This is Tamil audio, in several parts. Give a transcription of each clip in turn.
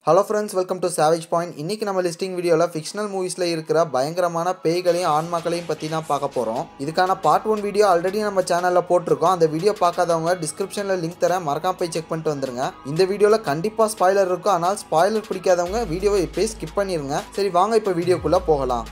hello friends welcome to savage point இன்னைக்கு நம்ம லிஸ்டிங் வீடியோவில் ஃபிக்ஷனல் மூவிஸில் இருக்கிற பயங்கரமான பேய்களையும் ஆன்மாக்களையும் பற்றி தான் பார்க்க போகிறோம் இதுக்கான பார்ட் ஒன் வீடியோ ஆல்ரெடி நம்ம சேனலில் போட்டிருக்கோம் அந்த வீடியோ பார்க்காதவங்க டிஸ்கிரிப்ஷனில் லிங்க் தரேன் மறக்காம போய் செக் பண்ணிட்டு வந்துருங்க இந்த வீடியோவில் கண்டிப்பாக ஸ்பாய்லர் இருக்கும் ஆனால் ஸ்பாய்லர் பிடிக்காதவங்க வீடியோவை இப்போயே ஸ்கிப் பண்ணிடுங்க சரி வாங்க இப்போ வீடியோக்குள்ளே போகலாம்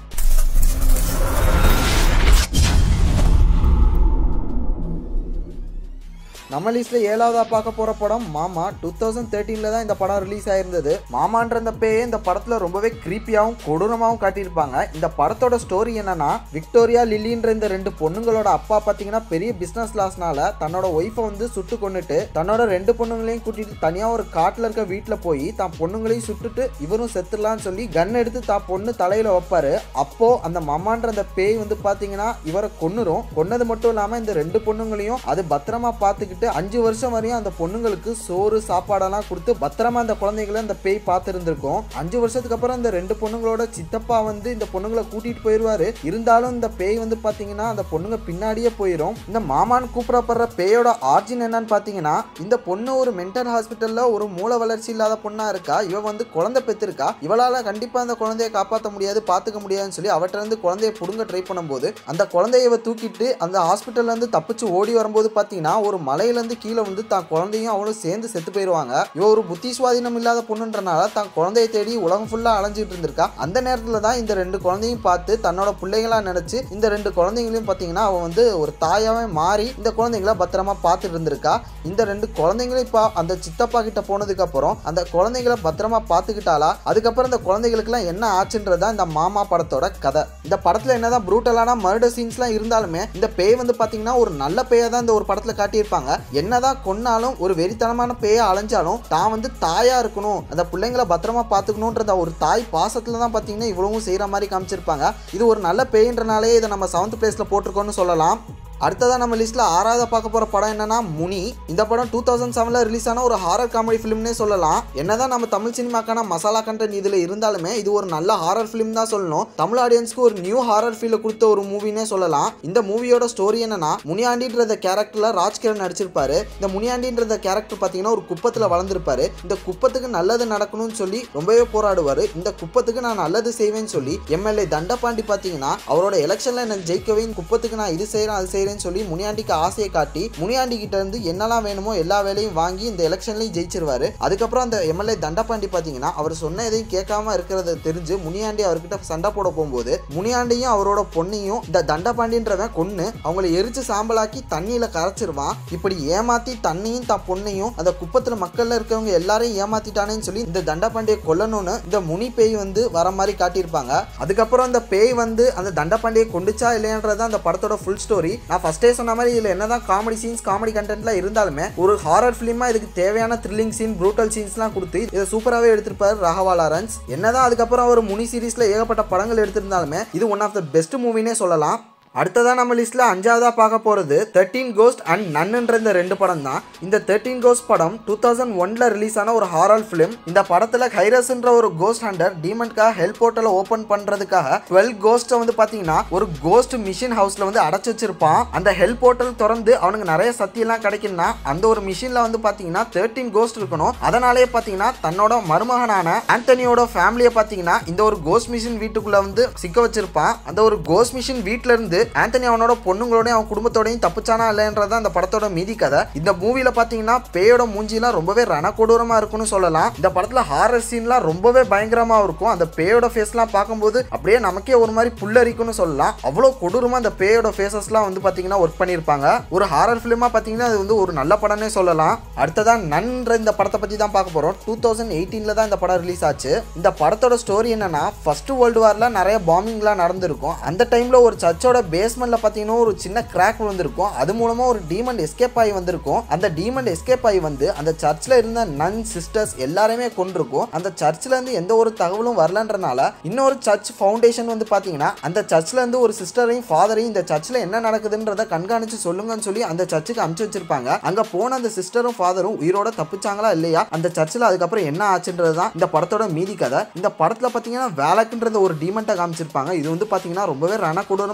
நம்ம லிஸ்ட்ல ஏழாவதா பார்க்க போற படம் மாமா டூ தௌசண்ட் தேர்ட்டீன்ல தான் இந்த படம் ரிலீஸ் ஆயிருந்தது மாமான்ற இந்த பேயை இந்த படத்துல ரொம்பவே கிரீப்பியாவும் கொடூரமாவும் காட்டியிருப்பாங்க இந்த படத்தோட ஸ்டோரி என்னன்னா விக்டோரியா லில்லின்ற இந்த ரெண்டு பொண்ணுங்களோட அப்பா பாத்தீங்கன்னா பெரிய பிசினஸ் லாஸ்னால தன்னோட ஒய்ஃபை வந்து சுட்டு கொண்டுட்டு தன்னோட ரெண்டு பொண்ணுங்களையும் கூட்டிட்டு தனியா ஒரு காட்டுல இருக்க வீட்டுல போய் தான் பொண்ணுங்களையும் சுட்டுட்டு இவரும் செத்துடலாம்னு சொல்லி கன் எடுத்து தான் பொண்ணு தலையில வைப்பாரு அப்போ அந்த மாமான்ற அந்த பேய் வந்து பாத்தீங்கன்னா இவரை கொன்னுரும் கொன்னது மட்டும் இல்லாம இந்த ரெண்டு பொண்ணுங்களையும் அது பத்திரமா பார்த்துக்கிட்டு அஞ்சு வருஷம் வரையும் அந்த பொண்ணுங்களுக்கு சோறு சாப்பாடெல்லாம் கொடுத்து பத்திரமா அந்த குழந்தைகளை அந்த பேய் பார்த்துருந்துருக்கும் அஞ்சு வருஷத்துக்கு அப்புறம் இந்த ரெண்டு பொண்ணுங்களோட சித்தப்பா வந்து இந்த பொண்ணுங்களை கூட்டிட்டு போயிடுவாரு இருந்தாலும் இந்த பேய் வந்து பாத்தீங்கன்னா அந்த பொண்ணுங்க பின்னாடியே போயிடும் இந்த மாமான்னு கூப்பிடப்படுற பேயோட ஆர்ஜின் என்னன்னு பாத்தீங்கன்னா இந்த பொண்ணு ஒரு மென்டல் ஹாஸ்பிட்டல்ல ஒரு மூல வளர்ச்சி இல்லாத பொண்ணா இருக்கா இவ வந்து குழந்தை பெற்றிருக்கா இவளால கண்டிப்பா அந்த குழந்தைய காப்பாற்ற முடியாது பாத்துக்க முடியாதுன்னு சொல்லி அவட்ட இருந்து குழந்தைய புடுங்க ட்ரை பண்ணும்போது அந்த குழந்தைய இவ தூக்கிட்டு அந்த ஹாஸ்பிட்டல்ல இருந்து தப்பிச்சு ஓடி வரும்போது பாத்தீங்கன்னா ஒரு மலையிலேருந்து கீழே வந்து தான் குழந்தையும் அவளும் சேர்ந்து செத்து போயிடுவாங்க இவ ஒரு புத்தி சுவாதீனம் இல்லாத பொண்ணுன்றனால தான் குழந்தைய தேடி உலகம் ஃபுல்லாக அலைஞ்சிட்டு இருந்திருக்கா அந்த நேரத்தில் தான் இந்த ரெண்டு குழந்தையும் பார்த்து தன்னோட பிள்ளைங்களா நினச்சி இந்த ரெண்டு குழந்தைங்களையும் பார்த்தீங்கன்னா அவன் வந்து ஒரு தாயாவே மாறி இந்த குழந்தைங்கள பத்திரமா பார்த்துட்டு இருந்திருக்கா இந்த ரெண்டு குழந்தைங்களும் இப்போ அந்த சித்தப்பா கிட்ட போனதுக்கு அப்புறம் அந்த குழந்தைங்கள பத்திரமா பார்த்துக்கிட்டாலா அதுக்கப்புறம் இந்த குழந்தைகளுக்குலாம் என்ன ஆச்சுன்றது தான் இந்த மாமா படத்தோட கதை இந்த படத்தில் என்னதான் ப்ரூட்டலான மர்டர் சீன்ஸ்லாம் இருந்தாலுமே இந்த பேய் வந்து பார்த்தீங்கன்னா ஒரு நல்ல பேயை தான் இந்த ஒரு படத்தில் காட்டியிருப்பாங்க என்னதான் கொன்னாலும் ஒரு வெறித்தனமான பேயை அலைஞ்சாலும் தான் வந்து தாயா இருக்கணும் அந்த பிள்ளைங்களை பத்திரமா பார்த்துக்கணுன்றத ஒரு தாய் பாசத்துல தான் பார்த்தீங்கன்னா இவ்வளவும் செய்கிற மாதிரி காமிச்சிருப்பாங்க இது ஒரு நல்ல பேயின்றனாலே இதை நம்ம செவன்த் பிளேஸில் போட்டிருக்கோம்னு சொல்லலாம் அடுத்ததாக நம்ம லிஸ்ட்டில் ஆறாவது பார்க்க போகிற படம் என்னன்னா முனி இந்த படம் டூ தௌசண்ட் செவனில் ரிலீஸ் ஆன ஒரு ஹாரர் காமெடி ஃபிலிம்னே சொல்லலாம் என்னதான் நம்ம தமிழ் சினிமாக்கான மசாலா கண்டென்ட் இதில் இருந்தாலுமே இது ஒரு நல்ல ஹாரர் ஃபிலிம் தான் சொல்லணும் தமிழ் ஆடியன்ஸ்க்கு ஒரு நியூ ஹாரர் ஃபீலை கொடுத்த ஒரு மூவினே சொல்லலாம் இந்த மூவியோட ஸ்டோரி என்னன்னா முனியாண்டின்ற கேரக்டரில் ராஜ்கிரண் நடிச்சிருப்பாரு இந்த முனியாண்டின்ற கேரக்டர் பார்த்தீங்கன்னா ஒரு குப்பத்தில் வளர்ந்துருப்பாரு இந்த குப்பத்துக்கு நல்லது நடக்கணும்னு சொல்லி ரொம்பவே போராடுவார் இந்த குப்பத்துக்கு நான் நல்லது செய்வேன்னு சொல்லி எம்எல்ஏ தண்டபாண்டி பார்த்தீங்கன்னா அவரோட எலெக்ஷனில் என்ன ஜெயிக்கவே இந்த குப்பத்துக்கு நான் இது செய்கிறேன் அது செய்கிறேன் செய்கிறேன்னு சொல்லி முனியாண்டிக்கு ஆசையை காட்டி முனியாண்டி கிட்ட இருந்து என்னெல்லாம் வேணுமோ எல்லா வேலையும் வாங்கி இந்த எலெக்ஷன்லையும் ஜெயிச்சிருவாரு அதுக்கப்புறம் அந்த எம்எல்ஏ தண்டபாண்டி பார்த்தீங்கன்னா அவர் சொன்ன எதையும் கேட்காம இருக்கிறத தெரிஞ்சு முனியாண்டி அவர்கிட்ட சண்டை போட போகும்போது முனியாண்டியும் அவரோட பொண்ணையும் இந்த தண்டபாண்டின்றவன் கொன்று அவங்கள எரிச்சு சாம்பலாக்கி தண்ணியில கரைச்சிருவான் இப்படி ஏமாத்தி தண்ணியும் தான் பொண்ணையும் அந்த குப்பத்துல மக்கள்ல இருக்கவங்க எல்லாரையும் ஏமாத்திட்டானேன்னு சொல்லி இந்த தண்டபாண்டியை கொல்லணும்னு இந்த முனி பேய் வந்து வர மாதிரி காட்டியிருப்பாங்க அதுக்கப்புறம் அந்த பேய் வந்து அந்த தண்டபாண்டியை கொண்டுச்சா இல்லையன்றது அந்த படத்தோட ஃபுல் ஸ்டோரி நான் ஃபஸ்ட்டே சொன்ன மாதிரி இதில் என்னதான் காமெடி சீன்ஸ் காமெடி கண்டென்ட்லாம் இருந்தாலுமே ஒரு ஹாரர் ஃபிலிமாக இதுக்கு தேவையான த்ரில்லிங் சீன் ப்ரூட்டல் சீன்ஸ்லாம் கொடுத்து இதை சூப்பராகவே எடுத்திருப்பார் ராகவா லாரன்ஸ் என்னதான் அதுக்கப்புறம் அவர் முனி சீரீஸில் ஏகப்பட்ட படங்கள் எடுத்திருந்தாலுமே இது ஒன் ஆஃப் த பெஸ்ட் மூவினே சொல்லலாம் அடுத்ததாக நம்ம லிஸ்ட்டில் அஞ்சாவதாக பார்க்க போகிறது தேர்ட்டீன் கோஸ்ட் அண்ட் நன்னுன்ற இந்த ரெண்டு படம் தான் இந்த தேர்ட்டீன் கோஸ்ட் படம் டூ தௌசண்ட் ஒனில் ரிலீஸ் ஆன ஒரு ஹாரர் ஃபிலிம் இந்த படத்தில் ஹைரஸ்ன்ற ஒரு கோஸ்ட் ஹண்டர் டீமன்காக ஹெல்ப் போர்ட்டலை ஓப்பன் பண்ணுறதுக்காக டுவெல் கோஸ்ட்டை வந்து பார்த்தீங்கன்னா ஒரு கோஸ்ட் மிஷின் ஹவுஸில் வந்து அடைச்சி வச்சிருப்பான் அந்த ஹெல்ப் போர்ட்டல் திறந்து அவனுக்கு நிறைய சக்தியெல்லாம் கிடைக்கும்னா அந்த ஒரு மிஷினில் வந்து பார்த்தீங்கன்னா தேர்ட்டீன் கோஸ்ட் இருக்கணும் அதனாலேயே பார்த்தீங்கன்னா தன்னோட மருமகனான ஆண்டனியோட ஃபேமிலியை பார்த்தீங்கன்னா இந்த ஒரு கோஸ்ட் மிஷின் வீட்டுக்குள்ளே வந்து சிக்க வச்சிருப்பான் அந்த ஒரு கோஸ்ட் மிஷின் வீட்டில இருந்து ஆண்டனி அவனோட பொண்ணுங்களோடய அவன் குடும்பத்தோடையும் தப்பிச்சானா இல்லைன்றது அந்த படத்தோட மீதி கதை இந்த மூவில பாத்தீங்கன்னா பேயோட மூஞ்சிலாம் ரொம்பவே ரணக்கொடூரமா இருக்கும்னு சொல்லலாம் இந்த படத்துல ஹாரர் சீன்லாம் ரொம்பவே பயங்கரமா இருக்கும் அந்த பேயோட ஃபேஸ்லாம் பார்க்கும்போது அப்படியே நமக்கே ஒரு மாதிரி புல்லரிக்கும்னு சொல்லலாம் அவ்வளோ கொடூரமா அந்த பேயோட ஃபேஸஸ்லாம் வந்து பாத்தீங்கன்னா ஒர்க் பண்ணியிருப்பாங்க ஒரு ஹாரர் ஃபிலிமா பாத்தீங்கன்னா அது வந்து ஒரு நல்ல படம்னே சொல்லலாம் அடுத்ததா நன்ற இந்த படத்தை பத்தி தான் பார்க்க போறோம் டூ தௌசண்ட் எயிட்டீன்ல தான் இந்த படம் ரிலீஸ் ஆச்சு இந்த படத்தோட ஸ்டோரி என்னன்னா ஃபர்ஸ்ட் வேர்ல்டு வார்ல நிறைய பாம்பிங்லாம் நடந்திருக்கும் அந்த டைம்ல ஒரு சர்ச்சோட பேஸ்மெண்ட்ல பாத்தீங்கன்னா ஒரு சின்ன கிராக் விழுந்திருக்கும் அது மூலமா ஒரு டீமன் எஸ்கேப் ஆகி வந்திருக்கும் அந்த டீமன் எஸ்கேப் ஆகி வந்து அந்த சர்ச்சில் இருந்த நன் சிஸ்டர்ஸ் எல்லாருமே கொண்டிருக்கும் அந்த சர்ச்சில் இருந்து எந்த ஒரு தகவலும் வரலன்றனால இன்னொரு சர்ச் ஃபவுண்டேஷன் வந்து பாத்தீங்கன்னா அந்த சர்ச்சில் இருந்து ஒரு சிஸ்டரையும் ஃபாதரையும் இந்த சர்ச்சில் என்ன நடக்குதுன்றத கண்காணிச்சு சொல்லுங்கன்னு சொல்லி அந்த சர்ச்சுக்கு அனுப்பிச்சு வச்சிருப்பாங்க அங்க போன அந்த சிஸ்டரும் ஃபாதரும் உயிரோட தப்பிச்சாங்களா இல்லையா அந்த சர்ச்சில் அதுக்கப்புறம் என்ன ஆச்சுன்றது தான் இந்த படத்தோட மீதி கதை இந்த படத்துல பாத்தீங்கன்னா வேலக்குன்றது ஒரு டீமன்ட்டை காமிச்சிருப்பாங்க இது வந்து பாத்தீங்கன்னா ரொம்பவே ரண கொடூரமா இருக்கும்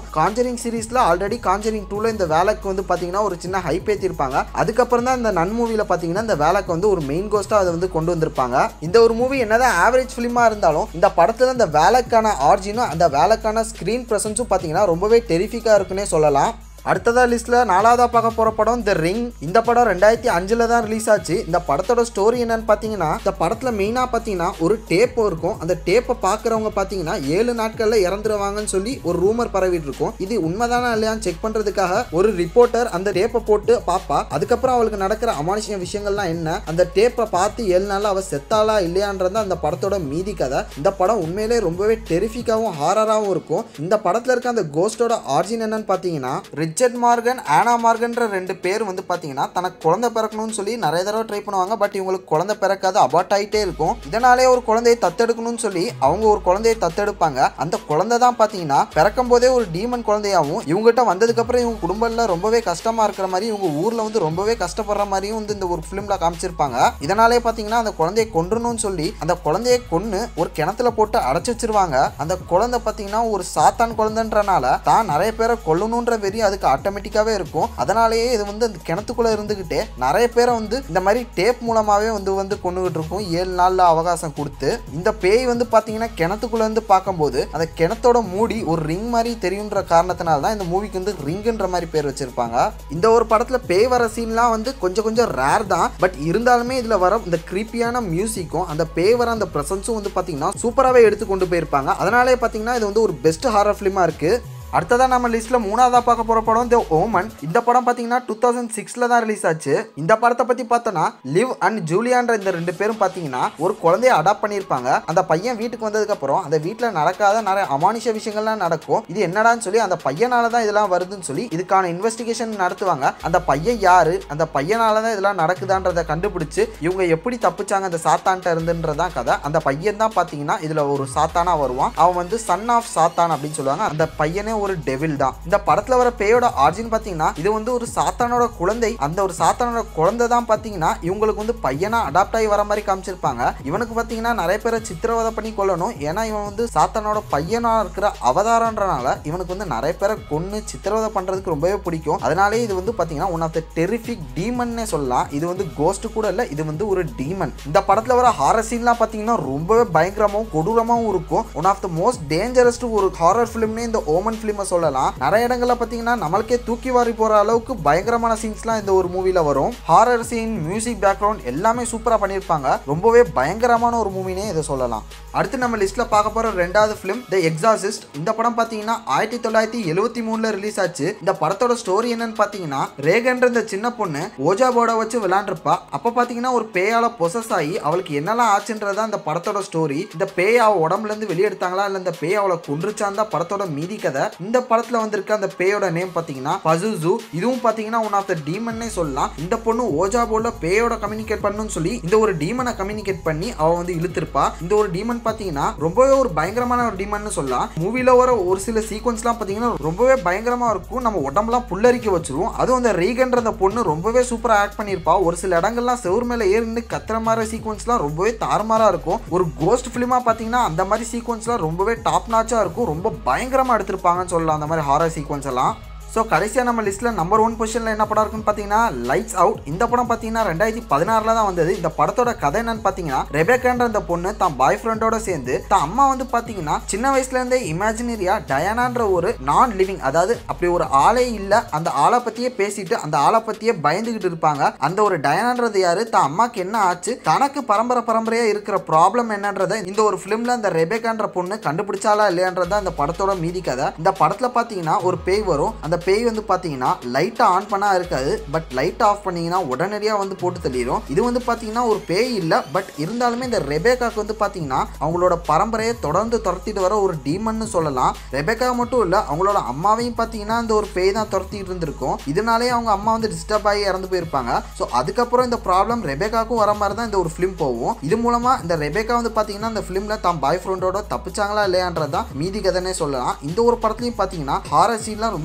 காஞ்சரிங் சீரிஸ்ல ஆல்ரெடி காஞ்சரிங் டூல இந்த வேலைக்கு வந்து பாத்தீங்கன்னா ஒரு சின்ன ஹைப் ஏத்திருப்பாங்க அதுக்கப்புறம் தான் இந்த நன் மூவில பாத்தீங்கன்னா இந்த வேலைக்கு வந்து ஒரு மெயின் கோஸ்டா அதை வந்து கொண்டு வந்திருப்பாங்க இந்த ஒரு மூவி என்னதான் ஆவரேஜ் ஃபிலிமா இருந்தாலும் இந்த படத்துல இந்த வேலைக்கான ஆர்ஜினும் அந்த வேலைக்கான ஸ்கிரீன் பிரசன்ஸும் பாத்தீங்கன்னா ரொம்பவே டெரிஃபிக்கா இருக்குன்னே சொல்லலாம் அடுத்ததா லிஸ்ட்ல நாலாவதா பார்க்க போற படம் த ரிங் இந்த படம் ரெண்டாயிரத்தி அஞ்சுல தான் ரிலீஸ் ஆச்சு இந்த படத்தோட ஸ்டோரி என்னன்னு பாத்தீங்கன்னா இந்த படத்துல மெயினா பாத்தீங்கன்னா ஒரு டேப் இருக்கும் அந்த டேப்பை பாக்குறவங்க பாத்தீங்கன்னா ஏழு நாட்கள்ல இறந்துருவாங்கன்னு சொல்லி ஒரு ரூமர் பரவிட்டு இருக்கும் இது உண்மைதானா இல்லையான்னு செக் பண்றதுக்காக ஒரு ரிப்போர்ட்டர் அந்த டேப்பை போட்டு பாப்பா அதுக்கப்புறம் அவளுக்கு நடக்கிற அமானுஷ்ய விஷயங்கள்லாம் என்ன அந்த டேப்பை பார்த்து ஏழு நாள்ல அவ செத்தாளா இல்லையான்றது அந்த படத்தோட மீதி கதை இந்த படம் உண்மையிலே ரொம்பவே டெரிஃபிக்காவும் ஹாரராகவும் இருக்கும் இந்த படத்துல இருக்க அந்த கோஸ்டோட ஆர்ஜின் என்னன்னு பாத்தீங்கன்னா ரிச்சர்ட் மார்கன் ஆனா மார்கன்ற ரெண்டு பேர் வந்து பாத்தீங்கன்னா தனக்கு குழந்தை பிறக்கணும்னு சொல்லி நிறைய தடவை ட்ரை பண்ணுவாங்க பட் இவங்களுக்கு குழந்தை பிறக்காது அபார்ட் ஆயிட்டே இருக்கும் இதனாலே ஒரு குழந்தையை தத்தெடுக்கணும்னு சொல்லி அவங்க ஒரு குழந்தையை தத்தெடுப்பாங்க அந்த குழந்தை தான் பாத்தீங்கன்னா பிறக்கும் போதே ஒரு டீமன் குழந்தையாவும் இவங்ககிட்ட வந்ததுக்கு அப்புறம் இவங்க குடும்பம்ல ரொம்பவே கஷ்டமா இருக்கிற மாதிரி இவங்க ஊர்ல வந்து ரொம்பவே கஷ்டப்படுற மாதிரியும் வந்து இந்த ஒரு ஃபிலிம்ல காமிச்சிருப்பாங்க இதனாலே பாத்தீங்கன்னா அந்த குழந்தையை கொன்றணும்னு சொல்லி அந்த குழந்தையை கொன்னு ஒரு கிணத்துல போட்டு அடைச்சு வச்சிருவாங்க அந்த குழந்தை பாத்தீங்கன்னா ஒரு சாத்தான் குழந்தைன்றனால தான் நிறைய பேரை கொல்லணுன்ற வெறி அதுக்கு ஆட்டோமேட்டிக்காவே இருக்கும் அதனாலேயே இது வந்து அந்த கிணத்துக்குள்ள இருந்துகிட்டே நிறைய பேரை வந்து இந்த மாதிரி டேப் மூலமாவே வந்து வந்து கொண்டுகிட்டு இருக்கும் ஏழு நாள்ல அவகாசம் கொடுத்து இந்த பேய் வந்து பாத்தீங்கன்னா கிணத்துக்குள்ள இருந்து பார்க்கும்போது அந்த கிணத்தோட மூடி ஒரு ரிங் மாதிரி தெரியுன்ற காரணத்தினால தான் இந்த மூவிக்கு வந்து ரிங்குன்ற மாதிரி பேர் வச்சிருப்பாங்க இந்த ஒரு படத்துல பேய் வர சீன்லாம் வந்து கொஞ்சம் கொஞ்சம் ரேர் தான் பட் இருந்தாலுமே இதுல வர இந்த கிரீப்பியான மியூசிக்கும் அந்த பேய் வர அந்த ப்ரெசன்ஸும் வந்து பாத்தீங்கன்னா சூப்பராகவே எடுத்து கொண்டு போயிருப்பாங்க அதனாலே பாத்தீங்கன்னா இது வந்து ஒரு பெஸ்ட் ஹாரர் ஃபிலிமா இருக்கு அடுத்ததா நம்ம லிஸ்ட்ல மூணாவதா பார்க்க போற படம் த ஓமன் இந்த படம் பாத்தீங்கன்னா டூ தௌசண்ட் சிக்ஸ்ல தான் ரிலீஸ் ஆச்சு இந்த படத்தை பத்தி பார்த்தோன்னா லிவ் அண்ட் ஜூலியான்ற இந்த ரெண்டு பேரும் பாத்தீங்கன்னா ஒரு குழந்தைய அடாப்ட் பண்ணியிருப்பாங்க அந்த பையன் வீட்டுக்கு வந்ததுக்கு அப்புறம் அந்த வீட்டுல நடக்காத நிறைய அமானுஷ விஷயங்கள்லாம் நடக்கும் இது என்னடான்னு சொல்லி அந்த பையனால தான் இதெல்லாம் வருதுன்னு சொல்லி இதுக்கான இன்வெஸ்டிகேஷன் நடத்துவாங்க அந்த பையன் யாரு அந்த பையனால தான் இதெல்லாம் நடக்குதான்றதை கண்டுபிடிச்சு இவங்க எப்படி தப்பிச்சாங்க அந்த சாத்தான்ட்ட இருந்துன்றதான் கதை அந்த பையன் தான் பாத்தீங்கன்னா இதுல ஒரு சாத்தானா வருவான் அவன் வந்து சன் ஆஃப் சாத்தான் அப்படின்னு சொல்லுவாங்க அந்த பையனே ஒரு டெவில் தான் இந்த படத்துல வர பேயோட ஆர்ஜின் பாத்தீங்கன்னா இது வந்து ஒரு சாத்தானோட குழந்தை அந்த ஒரு சாத்தானோட குழந்தை தான் பாத்தீங்கன்னா இவங்களுக்கு வந்து பையனா அடாப்ட் ஆகி வர மாதிரி காமிச்சிருப்பாங்க இவனுக்கு பாத்தீங்கன்னா நிறைய பேரை சித்திரவதை பண்ணி கொள்ளணும் ஏன்னா இவன் வந்து சாத்தானோட பையனா இருக்கிற அவதாரன்றனால இவனுக்கு வந்து நிறைய பேரை கொன்னு சித்திரவதை பண்றதுக்கு ரொம்பவே பிடிக்கும் அதனாலே இது வந்து பாத்தீங்கன்னா ஒன் ஆஃப் த டெரிஃபிக் டீமன்னே சொல்லலாம் இது வந்து கோஸ்ட் கூட இல்ல இது வந்து ஒரு டீமன் இந்த படத்துல வர ஹாரர் சீன்லாம் பாத்தீங்கன்னா ரொம்பவே பயங்கரமாவும் கொடூரமாவும் இருக்கும் one of the most dangerousest ஒரு ஹாரர் ஃபிலிம்னே இந்த ஓமன் ஃபிலிமை சொல்லலாம் நிறைய இடங்கள்ல பாத்தீங்கன்னா நம்மளுக்கே தூக்கி வாரி போற அளவுக்கு பயங்கரமான சீன்ஸ்லாம் இந்த ஒரு மூவில வரும் ஹாரர் சீன் மியூசிக் பேக்ரவுண்ட் எல்லாமே சூப்பரா பண்ணியிருப்பாங்க ரொம்பவே பயங்கரமான ஒரு மூவினே இதை சொல்லலாம் அடுத்து நம்ம லிஸ்ட்ல பார்க்க போற ரெண்டாவது ஃபிலிம் த எக்ஸாசிஸ்ட் இந்த படம் பாத்தீங்கன்னா ஆயிரத்தி தொள்ளாயிரத்தி எழுவத்தி மூணுல ரிலீஸ் ஆச்சு இந்த படத்தோட ஸ்டோரி என்னன்னு பாத்தீங்கன்னா ரேகன்ற இந்த சின்ன பொண்ணு ஓஜா போர்டை வச்சு விளையாண்டுருப்பா அப்ப பாத்தீங்கன்னா ஒரு பேயால பொசஸ் ஆகி அவளுக்கு என்னெல்லாம் ஆச்சுன்றதா இந்த படத்தோட ஸ்டோரி இந்த பேய் அவ உடம்புல இருந்து வெளியெடுத்தாங்களா இல்ல இந்த பேய் அவளை கொன்றுச்சான் தான் படத்தோட மீதி கதை இந்த படத்துல வந்திருக்க அந்த பேயோட நேம் பாத்தீங்கன்னா பசுசு இதுவும் பாத்தீங்கன்னா ஒன் ஆஃப் த டீமன்னே சொல்லலாம் இந்த பொண்ணு ஓஜா போர்ட்ல பேயோட கம்யூனிகேட் பண்ணணும்னு சொல்லி இந்த ஒரு டீமனை கம்யூனிகேட் பண்ணி அவ வந்து இழுத்திருப்பா இந்த ஒரு டீமன் பாத்தீங்கன்னா ரொம்பவே ஒரு பயங்கரமான ஒரு டீமன் சொல்லலாம் மூவில வர ஒரு சில சீக்வன்ஸ்லாம் பாத்தீங்கன்னா ரொம்பவே பயங்கரமா இருக்கும் நம்ம உடம்பெல்லாம் புல்லரிக்க வச்சிரும் அதுவும் அந்த ரீகன்ற அந்த பொண்ணு ரொம்பவே சூப்பரா ஆக்ட் பண்ணியிருப்பா ஒரு சில இடங்கள்லாம் செவுர் மேல ஏறி நின்று கத்துற மாதிரி சீக்வன்ஸ்லாம் ரொம்பவே தாறுமாறா இருக்கும் ஒரு கோஸ்ட் ஃபிலிமா பாத்தீங்கன்னா அந்த மாதிரி சீக்வன்ஸ்லாம் ரொம்பவே டாப் நாச்சா இருக்கும் ரொம்ப பயங்கரமா எடுத்திருப்பாங்கன்னு சொல்லலாம் அந்த மாதிரி ஹாரர் சீக்வன்ஸ் எல்லாம் ஸோ கடைசியாக நம்ம லிஸ்ட்டில் நம்பர் ஒன் பொசிஷனில் என்ன படம் இருக்குன்னு பார்த்தீங்கன்னா லைட்ஸ் அவுட் இந்த படம் பார்த்தீங்கன்னா ரெண்டாயிரத்தி பதினாறில் தான் வந்தது இந்த படத்தோட கதை என்னன்னு பார்த்தீங்கன்னா ரெபேக்கான்ற அந்த பொண்ணு தான் பாய் ஃப்ரெண்டோட சேர்ந்து தான் அம்மா வந்து பார்த்தீங்கன்னா சின்ன வயசுலேருந்தே இமேஜினரியா டயானான்ற ஒரு நான் லிவிங் அதாவது அப்படி ஒரு ஆளே இல்லை அந்த ஆளை பற்றியே பேசிட்டு அந்த ஆளை பற்றியே பயந்துகிட்டு இருப்பாங்க அந்த ஒரு டயானான்றது யாரு தான் அம்மாக்கு என்ன ஆச்சு தனக்கு பரம்பரை பரம்பரையாக இருக்கிற ப்ராப்ளம் என்னன்றதை இந்த ஒரு ஃபிலிமில் அந்த ரெபேக்கான்ற பொண்ணு கண்டுபிடிச்சாலா இல்லையான்றதா இந்த படத்தோட மீதி கதை இந்த படத்தில் பார்த்தீங்கன்னா ஒரு பேய் வரும் அந்த பேய் வந்து பார்த்தீங்கன்னா லைட்டை ஆன் பண்ணா இருக்காது பட் லைட் ஆஃப் பண்ணீங்கன்னா உடனடியாக வந்து போட்டு தள்ளிடும் இது வந்து பார்த்தீங்கன்னா ஒரு பேய் இல்லை பட் இருந்தாலுமே இந்த ரெபேக்காக்கு வந்து பார்த்தீங்கன்னா அவங்களோட பரம்பரையை தொடர்ந்து துரத்திட்டு வர ஒரு டீமன்னு சொல்லலாம் ரெபேக்கா மட்டும் இல்லை அவங்களோட அம்மாவையும் பார்த்தீங்கன்னா இந்த ஒரு பேய் தான் துரத்திட்டு இருந்திருக்கும் இதனாலே அவங்க அம்மா வந்து டிஸ்டர்ப் ஆகி இறந்து போயிருப்பாங்க ஸோ அதுக்கப்புறம் இந்த ப்ராப்ளம் ரெபேக்காக்கும் வர மாதிரி தான் இந்த ஒரு ஃபிலிம் போகும் இது மூலமாக இந்த ரெபேக்கா வந்து பார்த்தீங்கன்னா இந்த ஃபிலிமில் தான் பாய் ஃப்ரெண்டோட தப்பிச்சாங்களா இல்லையான்றதான் மீதி கதைனே சொல்லலாம் இந்த ஒரு படத்துலையும் பார்த்தீங்கன்னா ஹாரர் சீன்லாம் ரொம்பவே பயங்கர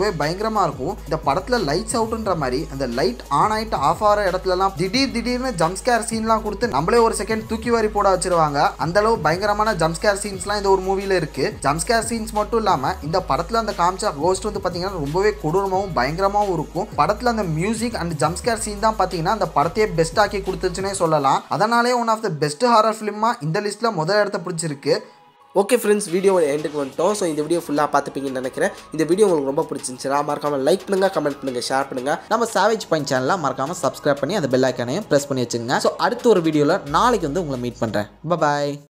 பயங்கரமா இருக்கும் இந்த படத்துல லைட்ஸ் அவுட்ன்ற மாதிரி அந்த லைட் ஆன் ஆயிட்டு ஆஃப் ஆகிற இடத்துலலாம் திடீர் திடீர்னு ஜம்ஸ்கேர் சீன்லாம் கொடுத்து நம்மளே ஒரு செகண்ட் தூக்கி வாரி போட வச்சிருவாங்க அந்த அளவு பயங்கரமான ஜம்ஸ்கேர் சீன்ஸ்லாம் இந்த ஒரு மூவில இருக்கு ஜம்ஸ்கேர் சீன்ஸ் மட்டும் இல்லாம இந்த படத்துல அந்த காமிச்ச கோஸ்ட் வந்து பாத்தீங்கன்னா ரொம்பவே கொடூரமாகவும் பயங்கரமாகவும் இருக்கும் படத்துல அந்த மியூசிக் அண்ட் ஜம்ஸ்கேர் சீன் தான் பாத்தீங்கன்னா அந்த படத்தையே பெஸ்ட் ஆக்கி கொடுத்துச்சுன்னே சொல்லலாம் அதனாலே one of the best horror ஃபிலிமா இந்த லிஸ்ட்ல முதல் இடத்த பிடிச்சிருக்கு ஓகே ஃப்ரெண்ட்ஸ் வீடியோ எண்டுக்கு வந்துட்டோம் ஸோ இந்த வீடியோ ஃபுல்லாக பார்த்துப்பீங்கன்னு நினைக்கிறேன் இந்த வீடியோ உங்களுக்கு ரொம்ப பிடிச்சிருந்துச்சுன்னா மறக்காம லைக் பண்ணுங்க கமெண்ட் பண்ணுங்க ஷேர் பண்ணுங்க நம்ம சாவேஜ் பாயிண்ட் சேனலை மறக்காம சப்ஸ்கிரைப் பண்ணி அந்த பெல் ஐக்கானையும் ப்ரெஸ் பண்ணி வச்சுங்க ஸோ அடுத்த ஒரு வீடியோவில் நாளைக்கு வந்து உங்களை மீட் பண்ணுறேன் பாய்